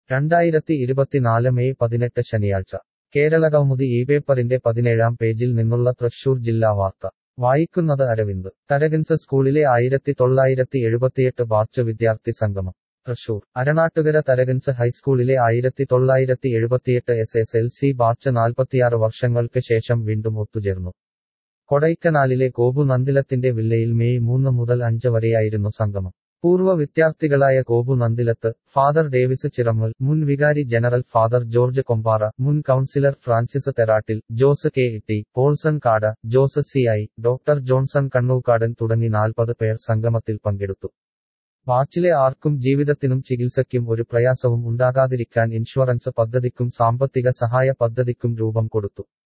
രണ്ടായിരത്തി ഇരുപത്തിനാല് മെയ് പതിനെട്ട് ശനിയാഴ്ച കേരള കൗമുദി ഈ പേപ്പറിന്റെ പതിനേഴാം പേജിൽ നിന്നുള്ള തൃശൂർ ജില്ലാ വാർത്ത വായിക്കുന്നത് അരവിന്ദ് തരകൻസ് സ്കൂളിലെ ആയിരത്തി തൊള്ളായിരത്തി എഴുപത്തിയെട്ട് ബാച്ച് വിദ്യാർത്ഥി സംഗമം തൃശൂർ അരണാട്ടുകര തരകൻസ് ഹൈസ്കൂളിലെ ആയിരത്തി തൊള്ളായിരത്തി എഴുപത്തിയെട്ട് S S L C batch നാൽപ്പത്തിയാറ് വർഷങ്ങൾക്ക് ശേഷം വീണ്ടും ഒത്തുചേർന്നു കൊടൈക്കനാലിലെ കോബു നന്ദിലത്തിന്റെ വില്ലയിൽ മെയ് മൂന്ന് മുതൽ അഞ്ച് വരെയായിരുന്നു സംഗമം പൂർവ്വ വിദ്യാർത്ഥികളായ കോബു നന്ദിലത്ത് ഫാദർ ഡേവിസ് ചിറമ്മൽ മുൻ വികാരി ജനറൽ ഫാദർ ജോർജ് കൊമ്പാറ മുൻ councillor Francis Therattil Jose K Itty Paulson Kada Jose C I doctor Johnson Kannookadan തുടങ്ങി നാൽപ്പത് പേർ സംഗമത്തിൽ പങ്കെടുത്തു ബാച്ചിലെ ആർക്കും ജീവിതത്തിനും ചികിത്സയ്ക്കും ഒരു പ്രയാസവും ഉണ്ടാകാതിരിക്കാൻ ഇൻഷുറൻസ് പദ്ധതിക്കും സാമ്പത്തിക സഹായ പദ്ധതിക്കും രൂപം കൊടുത്തു